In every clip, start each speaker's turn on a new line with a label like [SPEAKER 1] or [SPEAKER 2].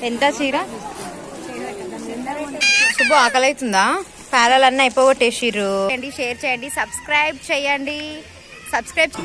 [SPEAKER 1] ఎంత చీర శుభ ఆకలి అవుతుందా పేరాలన్నీ అయిపోగొట్టేసిర్రు చేయండి షేర్ చేయండి సబ్స్క్రైబ్ చేయండి సబ్స్క్రైబ్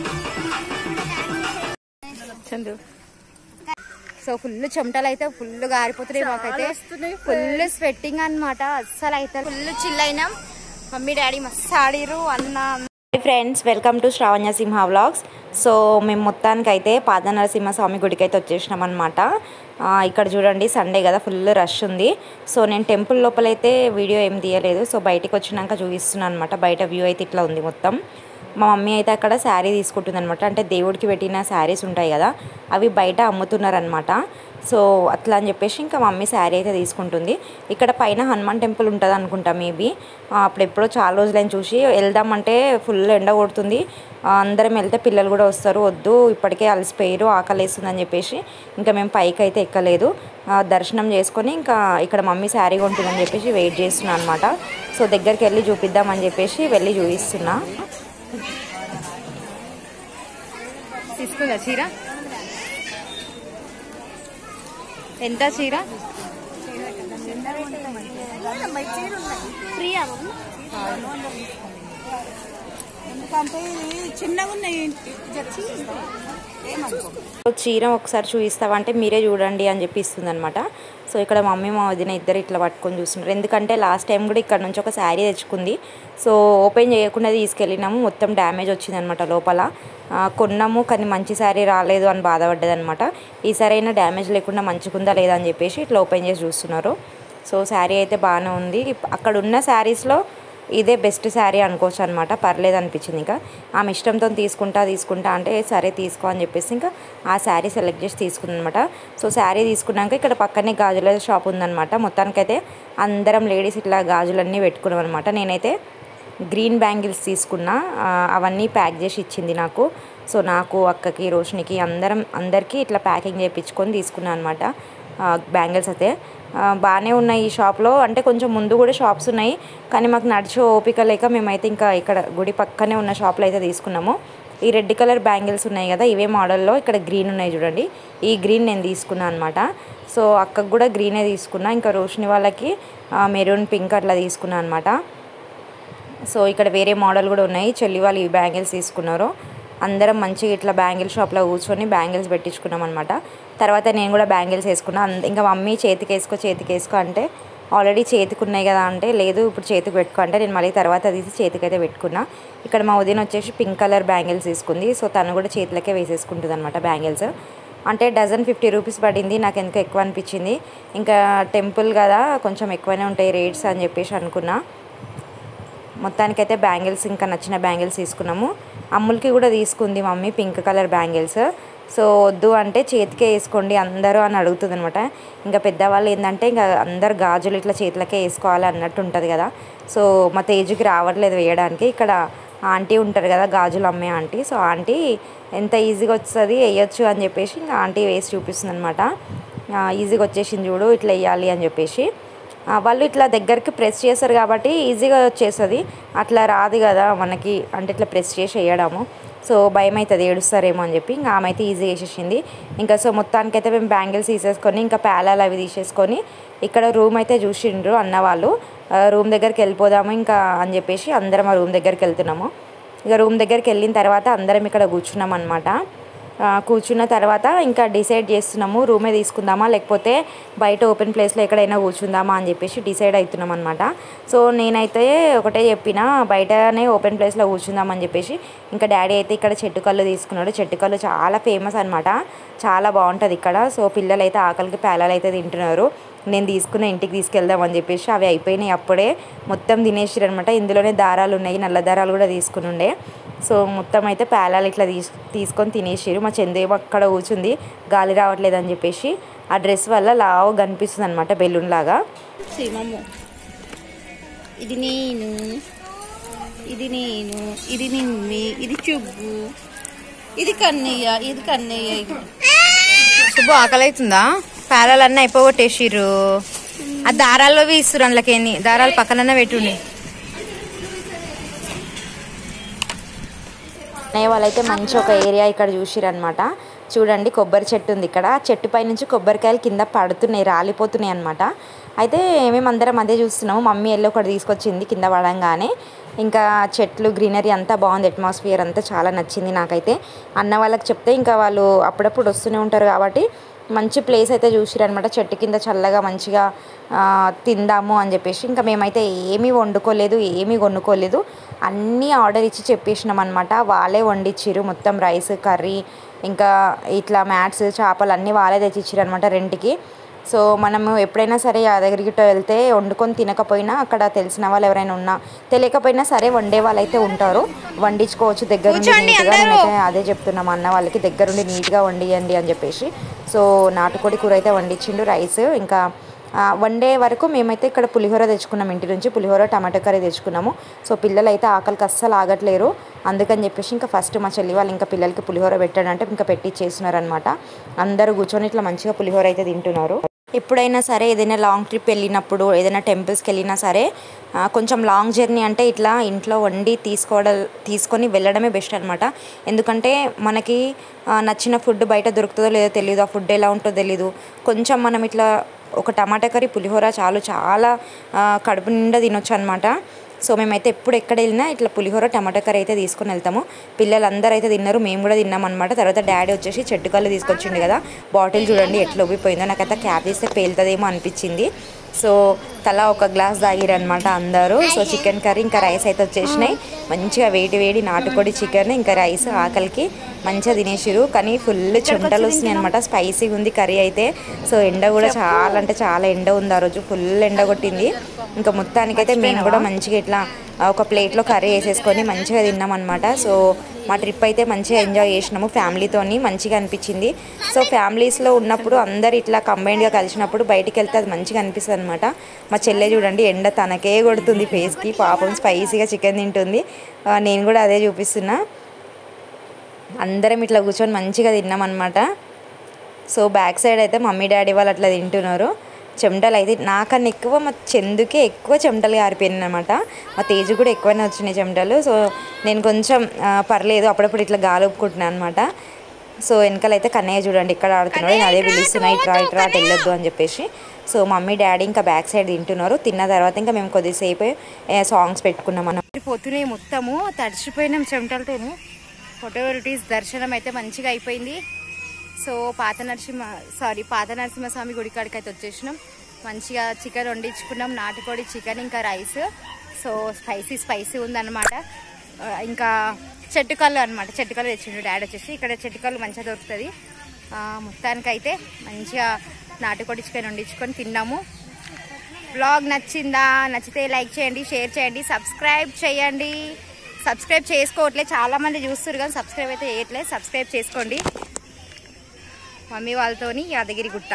[SPEAKER 1] చందు సో ఫుల్ చెమటలు అయితే ఫుల్ గారిపోతున్నాయి మాకైతే ఫుల్ స్వెట్టింగ్ అన్నమాట అస్సలు అయితే ఫుల్ చిల్ అయినాం మమ్మీ డాడీ మస్తు ఆడిరు అన్న friends welcome to Sravanya Simha vlogs so మేము మొత్తానికి అయితే పాద నరసింహ స్వామి గుడికి అయితే వచ్చేసినాం అనమాట ఇక్కడ చూడండి సండే కదా ఫుల్ రష్ ఉంది సో నేను టెంపుల్ లోపలైతే వీడియో ఏం తీయలేదు సో బయటికి వచ్చినాక చూపిస్తున్నాను అనమాట బయట వ్యూ అయితే ఇట్లా ఉంది మొత్తం మా మమ్మీ అయితే అక్కడ శారీ తీసుకుంటుంది అనమాట అంటే దేవుడికి పెట్టిన శారీస్ ఉంటాయి కదా అవి బయట అమ్ముతున్నారనమాట సో అట్లా అని చెప్పేసి ఇంకా మమ్మీ శారీ అయితే తీసుకుంటుంది ఇక్కడ పైన హనుమాన్ టెంపుల్ ఉంటుంది అనుకుంటా మేబీ అప్పుడు ఎప్పుడో చాలా రోజులైన చూసి వెళ్దామంటే ఫుల్ ఎండ కొడుతుంది ఆ, అందరం వెళ్తే పిల్లలు కూడా వస్తారు వద్దు ఇప్పటికే అలసిపోయారు ఆకలి వేస్తుంది అని చెప్పేసి ఇంకా మేము పైకి అయితే ఎక్కలేదు ఆ, దర్శనం చేసుకొని ఇంకా ఇక్కడ మమ్మీ శారీ కొంటుందని చెప్పేసి వెయిట్ చేస్తున్నాను అనమాట సో దగ్గరికి వెళ్ళి చూపిద్దామని చెప్పేసి వెళ్ళి చూపిస్తున్నా తీసుకుందా చీర ఎంత చీర
[SPEAKER 2] ఫ్రీయా ఎందుకంటే ఇవి చిన్నగా ఉన్నాయి జచ్చి ఏమనుకో
[SPEAKER 1] చీర ఒకసారి చూపిస్తావంటే మీరే చూడండి అని చెప్పి ఇస్తుంది అనమాట సో ఇక్కడ మమ్మీ మా వదిన ఇద్దరు ఇట్లా పట్టుకొని చూస్తున్నారు ఎందుకంటే లాస్ట్ టైం కూడా ఇక్కడ నుంచి ఒక శారీ తెచ్చుకుంది సో ఓపెన్ చేయకుండా తీసుకెళ్ళినాము మొత్తం డ్యామేజ్ వచ్చిందనమాట లోపల ఆ, కొన్నాము కానీ మంచి శారీ రాలేదు అని బాధపడ్డది అనమాట ఈసారి అయినా డ్యామేజ్ లేకుండా మంచిగుందా లేదా అని చెప్పేసి ఇట్లా ఓపెన్ చేసి చూస్తున్నారు సో శారీ అయితే బాగానే ఉంది ఇప్- అక్కడ ఉన్న శారీస్లో ఇదే బెస్ట్ శారీ అనుకోవచ్చు అనమాట పర్లేదు అనిపించింది ఇంకా ఆమె ఇష్టంతో తీసుకుంటా తీసుకుంటా అంటే సరే తీసుకో అని చెప్పేసి ఇంకా ఆ శారీ సెలెక్ట్ చేసి తీసుకుందనమాట సో శారీ తీసుకున్నాక ఇక్కడ పక్కనే గాజుల షాప్ ఉందన్నమాట మొత్తానికైతే అందరం లేడీస్ ఇట్లా గాజులన్నీ పెట్టుకున్నాం అనమాట నేనైతే గ్రీన్ బ్యాంగిల్స్ తీసుకున్నా ఆ, అవన్నీ ప్యాక్ చేసి ఇచ్చింది నాకు సో నాకు అక్కకి రోషినికి అందరం అందరికీ ఇట్లా ప్యాకింగ్ చేయించుకొని తీసుకున్నాను అనమాట బ్యాంగిల్స్ అయితే ఆ, బాగానే ఉన్నాయి ఈ షాప్లో అంటే కొంచెం ముందు కూడా షాప్స్ ఉన్నాయి కానీ మాకు నడిచే ఓపిక లేక మేమైతే ఇంకా ఇక్కడ గుడి పక్కనే ఉన్న షాప్లో అయితే తీసుకున్నాము ఈ రెడ్ కలర్ బ్యాంగిల్స్ ఉన్నాయి కదా ఇవే మోడల్లో ఇక్కడ గ్రీన్ ఉన్నాయి చూడండి ఈ గ్రీన్ నేను తీసుకున్నాను అనమాట సో అక్కకు కూడా గ్రీనే తీసుకున్నా ఇంకా రోషిని వాళ్ళకి మెరూన్ పింక్ అట్లా తీసుకున్నాను అనమాట సో ఇక్కడ వేరే మోడల్ కూడా ఉన్నాయి చెల్లి వాళ్ళు ఈ బ్యాంగిల్స్ తీసుకున్నారు అందరం మంచిగా ఇట్లా బ్యాంగిల్ షాప్లో కూర్చొని బ్యాంగిల్స్ పెట్టించుకున్నాం అనమాట తర్వాత నేను కూడా బ్యాంగిల్స్ వేసుకున్నా అంద- ఇంకా మమ్మీ చేతికి వేసుకో చేతికి వేసుకో అంటే ఆల్రెడీ చేతికి ఉన్నాయి కదా అంటే లేదు ఇప్పుడు చేతికి పెట్టుకో అంటే నేను మళ్ళీ తర్వాత తీసి చేతికి అయితే పెట్టుకున్నా ఇక్కడ మా ఉదయం వచ్చేసి పింక్ కలర్ బ్యాంగిల్స్ తీసుకుంది సో తను కూడా చేతులకే వేసేసుకుంటుంది అనమాట బ్యాంగిల్స్ అంటే డజన్ ఫిఫ్టీ రూపీస్ పడింది నాకు ఎందుకు ఎక్కువ అనిపించింది ఇంకా టెంపుల్ కదా కొంచెం ఎక్కువనే ఉంటాయి రేట్స్ అని చెప్పేసి అనుకున్నా మొత్తానికైతే బ్యాంగిల్స్ ఇంకా నచ్చిన బ్యాంగిల్స్ తీసుకున్నాము అమ్ములకి కూడా తీసుకుంది mummy pink colour bangles so వద్దు అంటే చేతికే వేసుకోండి అందరూ అని అడుగుతుంది అనమాట ఇంకా పెద్దవాళ్ళు ఏంటంటే ఇంకా అందరు గాజులు ఇట్లా చేతులకే వేసుకోవాలి అన్నట్టు ఉంటుంది కదా సో మా తేజుకి రావట్లేదు వేయడానికి ఇక్కడ ఆంటీ ఉంటారు కదా గాజులు అమ్మే ఆంటీ సో ఆంటీ ఎంత ఈజీగా వస్తుంది వేయొచ్చు అని చెప్పేసి ఇంకా ఆంటీ వేసి చూపిస్తుంది అనమాట ఈజీగా వచ్చేసింది చూడు ఇట్లా వేయాలి అని చెప్పేసి ఆ, వాళ్ళు ఇట్లా దగ్గరికి ప్రెస్ చేస్తారు కాబట్టి ఈజీగా వచ్చేస్తుంది అట్లా రాదు కదా మనకి అంటే ఇట్లా ప్రెస్ చేసి వేయడము సో భయం అవుతుంది ఏడుస్తారేమో అని చెప్పి ఇంకా ఆమె అయితే ఈజీగా వేసేసింది ఇంకా సో మొత్తానికైతే మేము బ్యాంగిల్స్ తీసేసుకొని ఇంకా పేలాలు అవి తీసేసుకొని ఇక్కడ రూమ్ అయితే చూసిండ్రు అన్న వాళ్ళు రూమ్ దగ్గరికి వెళ్ళిపోదాము ఇంకా అని చెప్పేసి అందరం ఆ రూమ్ దగ్గరికి వెళ్తున్నాము ఇక రూమ్ దగ్గరికి వెళ్ళిన తర్వాత అందరం ఇక్కడ కూర్చున్నాం అనమాట ఆ, కూర్చున్న తర్వాత ఇంకా డిసైడ్ చేస్తున్నాము రూమే తీసుకుందామా లేకపోతే బయట ఓపెన్ ప్లేస్లో ఎక్కడైనా కూర్చుందామా అని చెప్పేసి డిసైడ్ అవుతున్నాం అనమాట సో నేనైతే ఒకటే చెప్పిన బయటనే ఓపెన్ ప్లేస్లో కూర్చుందామని చెప్పేసి ఇంకా డాడీ అయితే ఇక్కడ చెట్టు కళ్ళు తీసుకున్నాడు చెట్టు కళ్ళు చాలా ఫేమస్ అనమాట చాలా బాగుంటుంది ఇక్కడ సో పిల్లలు అయితే ఆకలికి పేలాలు అయితే తింటున్నారు నేను తీసుకున్న ఇంటికి తీసుకెళ్దాం అని చెప్పేసి అవి అయిపోయినాయి అప్పుడే మొత్తం తినేసారు అనమాట ఇందులోనే దారాలు ఉన్నాయి నల్ల దారాలు కూడా తీసుకుని ఉండే సో మొత్తం అయితే పేలాలు ఇట్లా తీసు తీసుకొని తినేసారు మా చందేమో అక్కడ కూర్చుంది గాలి రావట్లేదు అని చెప్పేసి ఆ డ్రెస్ వల్ల లావు కనిపిస్తుంది అనమాట బెలూన్ లాగా
[SPEAKER 2] సీమమ్మ ఇది నేను ఇది నేను ఇది నిమ్మి ఇది చుబ్బు ఇది కన్నయ్య ఇది కన్నయ్య ఇది
[SPEAKER 1] శుభ ఆకలి అవుతుందా పేలాలన్నీ అయిపోగొట్టేసిర్రు ఆ దారాల్లో ఇస్తారు అందులోకేని దారాలు పక్కననే పెట్టుండి అన్నయ్య వాళ్ళైతే మంచి ఒక ఏరియా ఇక్కడ చూసిరనమాట చూడండి కొబ్బరి చెట్టు ఉంది ఇక్కడ ఆ చెట్టు పై నుంచి కొబ్బరికాయలు కింద పడుతున్నాయి రాలిపోతున్నాయి అనమాట అయితే మేమందరం అదే చూస్తున్నాము మమ్మీ వెళ్ళి ఒకటి తీసుకొచ్చింది కింద పడంగానే ఇంకా చెట్లు గ్రీనరీ అంతా బాగుంది అట్మాస్ఫియర్ అంతా చాలా నచ్చింది నాకైతే అన్న వాళ్ళకి చెప్తే ఇంకా వాళ్ళు అప్పుడప్పుడు వస్తూనే ఉంటారు కాబట్టి మంచి ప్లేస్ అయితే చూసిరనమాట చెట్టు కింద చల్లగా మంచిగా ఆ, తిందాము అని చెప్పేసి ఇంకా మేమైతే ఏమీ వండుకోలేదు ఏమీ కొనుక్కోలేదు అన్నీ ఆర్డర్ ఇచ్చి చెప్పేసినాం అనమాట వాళ్ళే వండిచ్చిర్రు మొత్తం రైస్ కర్రీ ఇంకా ఇట్లా మ్యాట్స్ చేపలు అన్నీ వాళ్ళే తెచ్చిచ్చిర్రు అనమాట రెంట్కి సో మనము ఎప్పుడైనా సరే యాదగిరికి వెళ్తే వండుకొని తినకపోయినా అక్కడ తెలిసిన వాళ్ళు ఎవరైనా ఉన్నా తెలియకపోయినా సరే వండే వాళ్ళు అయితే ఉంటారు వండించుకోవచ్చు దగ్గర నుండి
[SPEAKER 2] కూర్చోండి
[SPEAKER 1] నీట్గా.
[SPEAKER 2] అందరూ.
[SPEAKER 1] నేనైతే అదే చెప్తున్నాం అన్న వాళ్ళకి దగ్గరుండి నీట్గా వండియండి అని చెప్పేసి సో నాటుకోడి కూర అయితే వండించిండు రైస్ ఇంకా ఆ, వండే వరకు మేమైతే ఇక్కడ పులిహోర తెచ్చుకున్నాం ఇంటి నుంచి పులిహోర టమాటో కర్రీ తెచ్చుకున్నాము సో పిల్లలు అయితే ఆకలికి అస్సలు ఆగట్లేరు అందుకని చెప్పేసి ఇంకా ఫస్ట్ మా చెల్లి వాళ్ళు ఇంకా పిల్లలకి పులిహోర పెట్టాడంటే ఇంకా పెట్టి చేస్తున్నారనమాట అందరూ కూర్చొని ఇట్లా మంచిగా పులిహోర అయితే తింటున్నారు ఎప్పుడైనా సరే ఏదైనా లాంగ్ ట్రిప్ వెళ్ళినప్పుడు ఏదైనా టెంపుల్స్కి వెళ్ళినా సరే ఆ, కొంచెం లాంగ్ జర్నీ అంటే ఇట్లా ఇంట్లో వండి తీసుకోవడం తీసుకొని వెళ్ళడమే బెస్ట్ అనమాట ఎందుకంటే మనకి ఆ, నచ్చిన ఫుడ్ బయట దొరుకుతుందో లేదో తెలియదు ఆ ఫుడ్ ఎలా ఉంటుందో తెలీదు కొంచెం మనం ఇట్లా ఒక టమాటా కర్రీ పులిహోర చాలు చాలా ఆ, కడుపు నిండా తినొచ్చు అనమాట సో మేమైతే ఎప్పుడు ఎక్కడ వెళ్ళినా ఇట్లా పులిహోర టమాటా కర్రీ అయితే తీసుకొని వెళ్తాము పిల్లలందరూ అయితే తిన్నారు మేము కూడా తిన్నాం అనమాట తర్వాత డాడీ వచ్చేసి చెట్టు కళ్ళు తీసుకొచ్చిండు కదా బాటిల్ చూడండి ఎట్లా ఉబ్బిపోయిందో నాకైతే క్యాప్ తీస్తే పేలుతుందేమో అనిపించింది సో తలా ఒక గ్లాస్ తాగిరనమాట అందరూ సో చికెన్ కర్రీ ఇంకా రైస్ అయితే వచ్చేసినాయి మంచిగా వేడి వేడి నాటుకోడి చికెన్ ఇంకా రైస్ ఆకలికి మంచిగా తినేసిరు కానీ ఫుల్ చెమటలు వస్తున్నాయి అనమాట స్పైసీగా ఉంది కర్రీ అయితే సో ఎండ కూడా చాలా అంటే చాలా ఎండ ఉంది ఆ రోజు ఫుల్ ఎండ కొట్టింది ఇంకా మొత్తానికైతే మేము కూడా మంచిగా ఇట్లా ఆ, ఒక ప్లేట్లో కర్రీ వేసేసుకొని మంచిగా తిన్నాం అనమాట సో మా ట్రిప్ అయితే మంచిగా ఎంజాయ్ చేసినాము ఫ్యామిలీతోని మంచిగా అనిపించింది సో ఫ్యామిలీస్లో ఉన్నప్పుడు అందరు ఇట్లా కంబైన్డ్గా కలిసినప్పుడు బయటికి వెళ్తే అది మంచిగా అనిపిస్తుంది అనమాట మా చెల్లె చూడండి ఎండ తనకే కొడుతుంది ఫేస్కి పాపం స్పైసీగా చికెన్ తింటుంది ఆ, నేను కూడా అదే చూపిస్తున్నా అందరం ఇట్లా కూర్చొని మంచిగా తిన్నాం అనమాట సో బ్యాక్ సైడ్ అయితే మమ్మీ డాడీ వాళ్ళు అట్లా తింటున్నారు చెమటలు అయితే నాకన్నా ఎక్కువ మా చందుకే ఎక్కువ చెమటలు గారిపోయినాయి అనమాట మా తేజు కూడా ఎక్కువనే వచ్చినాయి చెమటలు సో నేను కొంచెం ఆ, పర్లేదు అప్పుడప్పుడు ఇట్లా గాలి ఒప్పుకుంటున్నాను అనమాట సో వెనకాలైతే కన్నయ్య చూడండి ఇక్కడ ఆడుతున్నాడు నేను అదే పిలుస్తున్నా ఇట్రా ఇట్రా అటు వెళ్ళొద్దు అని చెప్పేసి సో మమ్మీ డాడీ ఇంకా బ్యాక్ సైడ్ తింటున్నారు తిన్న తర్వాత ఇంకా మేము కొద్దిసేపు సాంగ్స్ పెట్టుకున్నాం అన్నమాట
[SPEAKER 2] పోతున్నాయి మొత్తము తడిచిపోయినాం చెమటలతోను ఫోటోరిటీస్ దర్శనం అయితే మంచిగా అయిపోయింది సో పాత నరసింహ సారీ పాత నరసింహస్వామి గుడి కాడికి అయితే వచ్చేసినాం మంచిగా చికెన్ వండించుకున్నాం నాటుకోడి చికెన్ ఇంకా రైస్ సో స్పైసీ స్పైసీ ఉందన్నమాట ఆ, ఇంకా చెట్టుకల్లు అనమాట చెట్టుకల్లు తెచ్చిండు డాడీ వచ్చేసి ఇక్కడ చెట్టుకల్లు మంచిగా దొరుకుతుంది ఆ, మొత్తానికైతే మంచిగా నాటుకోడి చికెన్ వండించుకొని తిన్నాము బ్లాగ్ నచ్చిందా నచ్చితే లైక్ చేయండి షేర్ చేయండి సబ్స్క్రైబ్ చేయండి సబ్స్క్రైబ్ చేసుకోవట్లే చాలా మంది చూస్తారు కానీ సబ్స్క్రైబ్ అయితే చేయట్లేదు సబ్స్క్రైబ్ చేసుకోండి మమ్మీ వాళ్ళతోని యాదగిరి గుట్ట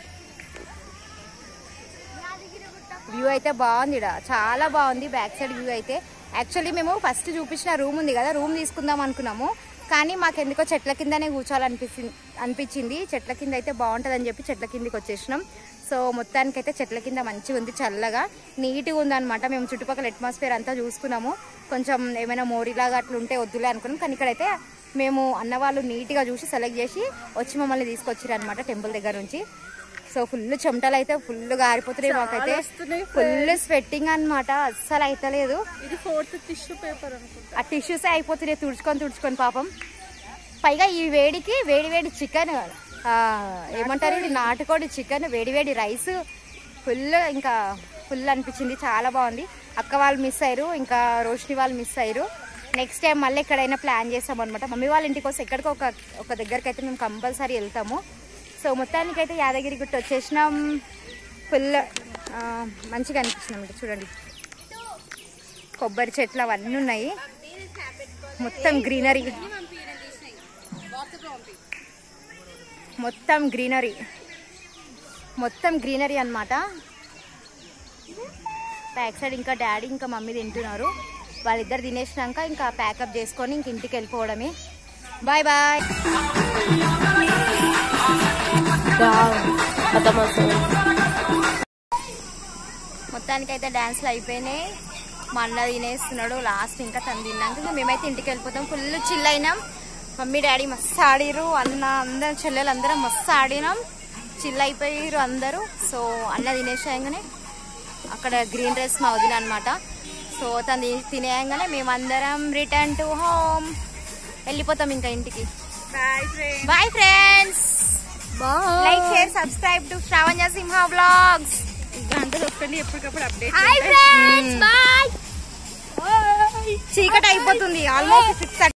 [SPEAKER 2] వ్యూ అయితే బాగుంది ఈడ చాలా బాగుంది బ్యాక్ సైడ్ వ్యూ అయితే యాక్చువల్లీ మేము ఫస్ట్ చూపించిన రూమ్ ఉంది కదా రూమ్ తీసుకుందాం అనుకున్నాము కానీ మాకు ఎందుకో చెట్ల కిందనే కూర్చోవాలనిపించింది అనిపించింది చెట్ల కింద అయితే బాగుంటుందని చెప్పి చెట్ల కిందకి వచ్చేసినాం సో మొత్తానికి అయితే చెట్ల కింద మంచిగా ఉంది చల్లగా నీట్గా ఉందన్నమాట మేము చుట్టుపక్కల అట్మాస్ఫియర్ అంతా చూసుకున్నాము కొంచెం ఏమైనా మోరీలాగా అట్లా ఉంటే వద్దులే అనుకున్నాం కానీ ఇక్కడైతే మేము అన్నవాళ్ళు నీట్గా చూసి సెలెక్ట్ చేసి వచ్చి మమ్మల్ని తీసుకొచ్చారు అనమాట టెంపుల్ దగ్గర నుంచి సో ఫుల్ చెమటలు అయితే ఫుల్ గారిపోతున్నాయి మాకైతే ఫుల్ స్వెట్టింగ్ అన్నమాట అస్సలు అయితలేదు
[SPEAKER 3] ఇది ఫోర్త్ టిష్యూ పేపర్ అనుకుంటా
[SPEAKER 2] ఆ టిష్యూసే అయిపోతున్నాయి తుడుచుకొని తుడుచుకొని పాపం పైగా ఈ వేడికి వేడి వేడి చికెన్ ఏమంటారు ఇది నాటుకోడి చికెన్ వేడి వేడి రైస్ ఫుల్ ఇంకా ఫుల్ అనిపించింది చాలా బాగుంది అక్క వాళ్ళు మిస్ అయ్యారు ఇంకా రోషిని వాళ్ళు మిస్ అయ్యారు నెక్స్ట్ టైం మళ్ళీ ఎక్కడైనా ప్లాన్ చేస్తాం అనమాట మమ్మీ వాళ్ళ ఇంటికి వస్తే ఎక్కడికో ఒక ఒక దగ్గరికి అయితే మేము కంపల్సరీ వెళ్తాము సో మొత్తానికి అయితే యాదగిరి గుట్ట వచ్చేసినాం ఫుల్ మంచిగా అనిపించింది అన్నమాట చూడండి కొబ్బరి చెట్లు అవన్నీ ఉన్నాయి మొత్తం గ్రీనరీ మొత్తం గ్రీనరీ మొత్తం గ్రీనరీ అన్నమాట బ్యాక్ సైడ్ ఇంకా డాడీ ఇంకా మమ్మీ తింటున్నారు వాళ్ళిద్దరు తినేసినాక ఇంకా ప్యాకప్ చేసుకొని ఇంక ఇంటికి వెళ్ళిపోవడమే బాయ్ బాయ్ మొత్తానికైతే డాన్స్లు అయిపోయినాయి మా అన్న తినేస్తున్నాడు లాస్ట్ ఇంకా తను తిన్నాక ఇంకా మేమైతే ఇంటికి వెళ్ళిపోతాం ఫుల్ చిల్ అయినాం మమ్మీ డాడీ మస్తు ఆడిరు అన్న అందరం చెల్లెలు అందరం మస్తు ఆడినాం చిల్ అయిపోయారు అందరూ సో అన్న తినేసాయంగానే అక్కడ గ్రీన్ డ్రెస్ మా వదిన అనమాట సో తను తినే- తినేయంగానే మేమందరం రిటర్న్ టు హోమ్ వెళ్ళిపోతాం ఇంకా ఇంటికి
[SPEAKER 3] bye friend
[SPEAKER 2] bye friends like share subscribe to Sravanya Simha blogs
[SPEAKER 3] గంట దొక్కండి ఎప్పటికప్పుడు అప్డేట్
[SPEAKER 2] హాయ్ ఫ్రెండ్స్ బాయ్ చీకటి అయిపోతుంది ఆల్మోస్ట్ సిక్స్